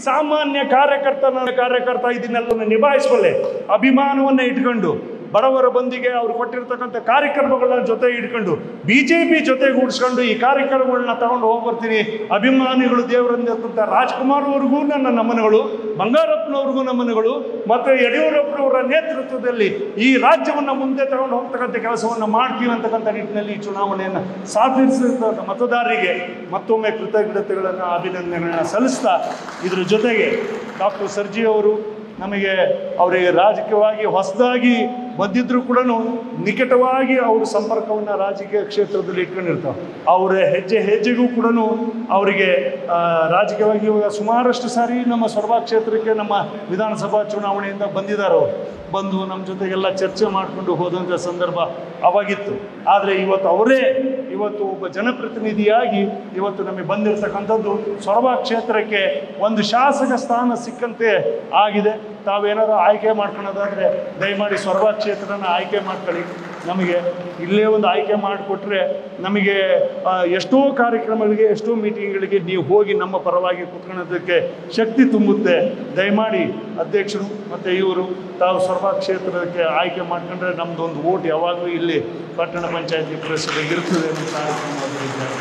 ಸಾಮಾನ್ಯ ಕಾರ್ಯಕರ್ತ ನನ್ನ ಕಾರ್ಯಕರ್ತ ಇದನ್ನೆಲ್ಲ ನಿಭಾಯಿಸ್ಕೊಳ್ಳೆ ಅಭಿಮಾನವನ್ನ ಇಟ್ಕೊಂಡು ಬಡವರ ಬಂದಿಗೆ ಅವ್ರು ಕೊಟ್ಟಿರ್ತಕ್ಕಂಥ ಕಾರ್ಯಕ್ರಮಗಳನ್ನ ಜೊತೆ ಇಟ್ಕೊಂಡು ಬಿ ಜೆ ಪಿ ಜೊತೆಗೂಡಿಸ್ಕೊಂಡು ಈ ಕಾರ್ಯಕ್ರಮಗಳನ್ನ ತಗೊಂಡು ಹೋಗ್ಬರ್ತೀನಿ ಅಭಿಮಾನಿಗಳು ದೇವರಂದಂತ ರಾಜ್ಕುಮಾರ್ ಅವ್ರಿಗೂ ನನ್ನ ನಮನಗಳು ಬಂಗಾರಪ್ಪನವ್ರಿಗೂ ನಮನಗಳು ಮತ್ತು ಯಡಿಯೂರಪ್ಪನವರ ನೇತೃತ್ವದಲ್ಲಿ ಈ ರಾಜ್ಯವನ್ನು ಮುಂದೆ ತಗೊಂಡು ಹೋಗ್ತಕ್ಕಂಥ ಕೆಲಸವನ್ನು ಮಾಡ್ತೀವಿ ಅಂತಕ್ಕಂಥ ನಿಟ್ಟಿನಲ್ಲಿ ಈ ಚುನಾವಣೆಯನ್ನು ಸಾಧಿಸಿದ ಮತದಾರರಿಗೆ ಮತ್ತೊಮ್ಮೆ ಕೃತಜ್ಞತೆಗಳನ್ನು ಅಭಿನಂದನೆಗಳನ್ನು ಸಲ್ಲಿಸ್ತಾ ಇದ್ರ ಜೊತೆಗೆ ಡಾಕ್ಟರ್ ಸರ್ಜಿ ಅವರು ನಮಗೆ ಅವರಿಗೆ ರಾಜಕೀಯವಾಗಿ ಹೊಸದಾಗಿ ಬಂದಿದ್ರು ಕೂಡ ನಿಕಟವಾಗಿ ಅವರು ಸಂಪರ್ಕವನ್ನು ರಾಜಕೀಯ ಕ್ಷೇತ್ರದಲ್ಲಿ ಇಟ್ಕೊಂಡಿರ್ತಾವೆ ಅವರ ಹೆಜ್ಜೆ ಹೆಜ್ಜೆಗೂ ಕೂಡ ಅವರಿಗೆ ಆ, ರಾಜಕೀಯವಾಗಿ ಇವಾಗ ಸುಮಾರಷ್ಟು ಸಾರಿ ನಮ್ಮ ಸೊರಬ ಕ್ಷೇತ್ರಕ್ಕೆ ನಮ್ಮ ವಿಧಾನಸಭಾ ಚುನಾವಣೆಯಿಂದ ಬಂದಿದ್ದಾರೆ ಅವರು ಬಂದು ನಮ್ಮ ಜೊತೆಗೆಲ್ಲ ಚರ್ಚೆ ಮಾಡಿಕೊಂಡು ಹೋದಂಥ ಸಂದರ್ಭ ಅವಾಗಿತ್ತು ಆದರೆ ಇವತ್ತು ಅವರೇ ಇವತ್ತು ಒಬ್ಬ ಜನಪ್ರತಿನಿಧಿಯಾಗಿ ಇವತ್ತು ನಮಗೆ ಬಂದಿರತಕ್ಕಂಥದ್ದು ಸೊರಬ ಕ್ಷೇತ್ರಕ್ಕೆ ಒಂದು ಶಾಸಕ ಸ್ಥಾನ ಸಿಕ್ಕಂತೆ ಆಗಿದೆ ತಾವೇನಾದ್ರು ಆಯ್ಕೆ ಮಾಡ್ಕೊಳ್ಳೋದಾದ್ರೆ ದಯಮಾಡಿ ಸೊರಬ ಕ್ಷೇತ್ರನ ಆಯ್ಕೆ ಮಾಡ್ಕೊಳ್ಳಿ ನಮಗೆ ಇಲ್ಲೇ ಒಂದು ಆಯ್ಕೆ ಮಾಡಿಕೊಟ್ರೆ ನಮಗೆ ಆ, ಎಷ್ಟೋ ಕಾರ್ಯಕ್ರಮಗಳಿಗೆ ಎಷ್ಟೋ ಮೀಟಿಂಗ್ಗಳಿಗೆ ನೀವು ಹೋಗಿ ನಮ್ಮ ಪರವಾಗಿ ಕುತ್ಕೊಳ್ಳೋದಕ್ಕೆ ಶಕ್ತಿ ತುಂಬುತ್ತೆ ದಯಮಾಡಿ ಅಧ್ಯಕ್ಷರು ಮತ್ತು ಇವರು ತಾವು ಸೊರಬ ಕ್ಷೇತ್ರಕ್ಕೆ ಆಯ್ಕೆ ಮಾಡ್ಕೊಂಡ್ರೆ ನಮ್ದು ಒಂದು ಓಟ್ ಯಾವಾಗಲೂ ಇಲ್ಲಿ ಪಟ್ಟಣ ಪಂಚಾಯತಿ ಪ್ರೆಸಿಡೆಂಟ್ ಇರ್ತದೆ ಅಂತ ಕಾರ್ಯಕ್ರಮವಾಗಿದ್ದಾರೆ.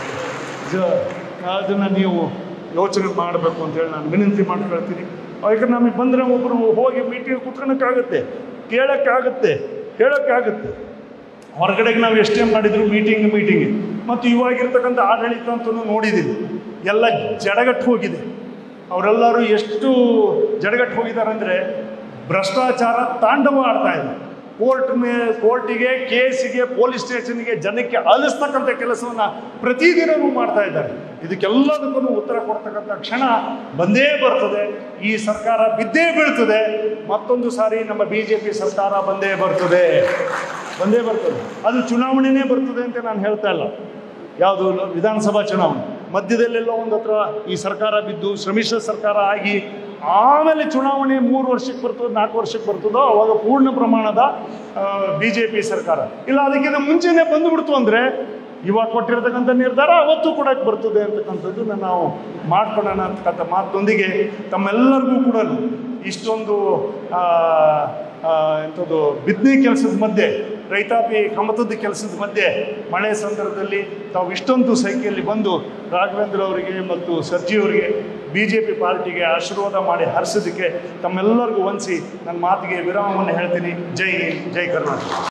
ಜ- ಅದನ್ನು ನೀವು ಯೋಚನೆ ಮಾಡಬೇಕು ಅಂತೇಳಿ ನಾನು ವಿನಂತಿ ಮಾಡ್ಕೊಳ್ತೀನಿ ಯಾಕಂದ್ರೆ ನಮಗೆ ಬಂದರೆ ಒಬ್ಬರು ಹೋಗಿ ಮೀಟಿಂಗ್ ಕುತ್ಕೊಳಕ್ಕಾಗತ್ತೆ ಕೇಳೋಕ್ಕಾಗತ್ತೆ ಹೇಳೋಕ್ಕಾಗತ್ತೆ ಹೊರಗಡೆಗೆ ನಾವು ಎಷ್ಟೇ ಮಾಡಿದ್ರು ಮೀಟಿಂಗ್ ಮೀಟಿಂಗ್ ಮತ್ತು ಇವಾಗಿರ್ತಕ್ಕಂಥ ಆಡಳಿತ ಅಂತೂ ನೋಡಿದ್ದೀವಿ ಎಲ್ಲ ಜಡಗಟ್ಟು ಹೋಗಿದೆ ಅವರೆಲ್ಲರೂ ಎಷ್ಟು ಜಡಗಟ್ಟು ಹೋಗಿದ್ದಾರೆ ಅಂದರೆ ಭ್ರಷ್ಟಾಚಾರ ತಾಂಡವ ಆಡ್ತಾ ಇದೆ ಕೋರ್ಟ್ ಮೇ ಕೋರ್ಟಿಗೆ ಕೇಸಿಗೆ ಪೊಲೀಸ್ ಸ್ಟೇಷನ್ಗೆ ಜನಕ್ಕೆ ಅಲಿಸ್ತಕ್ಕಂಥ ಕೆಲಸವನ್ನು ಪ್ರತಿದಿನವೂ ಮಾಡ್ತಾ ಇದ್ದಾರೆ ಇದಕ್ಕೆಲ್ಲದಕ್ಕೂ ಉತ್ತರ ಕೊಡ್ತಕ್ಕಂಥ ಕ್ಷಣ ಬಂದೇ ಬರ್ತದೆ ಈ ಸರ್ಕಾರ ಬಿದ್ದೇ ಬೀಳ್ತದೆ ಮತ್ತೊಂದು ಸಾರಿ ನಮ್ಮ ಬಿ ಜೆ ಪಿ ಸರ್ಕಾರ ಬಂದೇ ಬರ್ತದೆ ಬಂದೇ ಬರ್ತದೆ ಅದು ಚುನಾವಣೆನೇ ಬರ್ತದೆ ಅಂತ ನಾನು ಹೇಳ್ತಾ ಇಲ್ಲ ಯಾವುದು ವಿಧಾನಸಭಾ ಚುನಾವಣೆ ಮಧ್ಯದಲ್ಲೆಲ್ಲೋ ಒಂದು ಹತ್ರ ಈ ಸರ್ಕಾರ ಬಿದ್ದು ಶ್ರಮಿಶ್ರ ಸರ್ಕಾರ ಆಗಿ ಆಮೇಲೆ ಚುನಾವಣೆ ಮೂರು ವರ್ಷಕ್ಕೆ ಬರ್ತದೆ ನಾಲ್ಕು ವರ್ಷಕ್ಕೆ ಬರ್ತದೋ ಅವಾಗ ಪೂರ್ಣ ಪ್ರಮಾಣದ ಬಿ ಜೆ ಪಿ ಸರ್ಕಾರ ಇಲ್ಲ ಅದಕ್ಕಿಂತ ಮುಂಚೆನೇ ಬಂದುಬಿಡ್ತು ಅಂದರೆ ಇವಾಗ ಕೊಟ್ಟಿರ್ತಕ್ಕಂಥ ನಿರ್ಧಾರ ಅವತ್ತು ಕೂಡ ಬರ್ತದೆ ಅಂತಕ್ಕಂಥದ್ದನ್ನು ನಾವು ಮಾಡ್ಕೊಳ್ಳೋಣ ಅಂತಕ್ಕಂಥ ಮಾತೊಂದಿಗೆ ತಮ್ಮೆಲ್ಲರಿಗೂ ಕೂಡ ಇಷ್ಟೊಂದು ಆ, ಆ, ಎಂಥದ್ದು ಬಿತ್ತನೆ ಕೆಲಸದ ಮಧ್ಯೆ ರೈತಾಪಿ ಕಮತದ ಕೆಲಸದ ಮಧ್ಯೆ ಮಳೆ ಸಂದರ್ಭದಲ್ಲಿ ತಾವು ಇಷ್ಟೊಂದು ಸಂಖ್ಯೆಯಲ್ಲಿ ಬಂದು ರಾಘವೇಂದ್ರ ಅವರಿಗೆ ಮತ್ತು ಸರ್ಜಿ ಅವರಿಗೆ ಬಿ ಜೆ ಪಿ ಪಾರ್ಟಿಗೆ ಆಶೀರ್ವಾದ ಮಾಡಿ ಹರಿಸೋದಕ್ಕೆ ತಮ್ಮೆಲ್ಲರಿಗೂ ವಂದಿಸಿ ನನ್ನ ಮಾತಿಗೆ ವಿರಾಮವನ್ನು ಹೇಳ್ತೀನಿ ಜೈ ಹಿಂದ್, ಜೈ ಕರ್ನಾಟಕ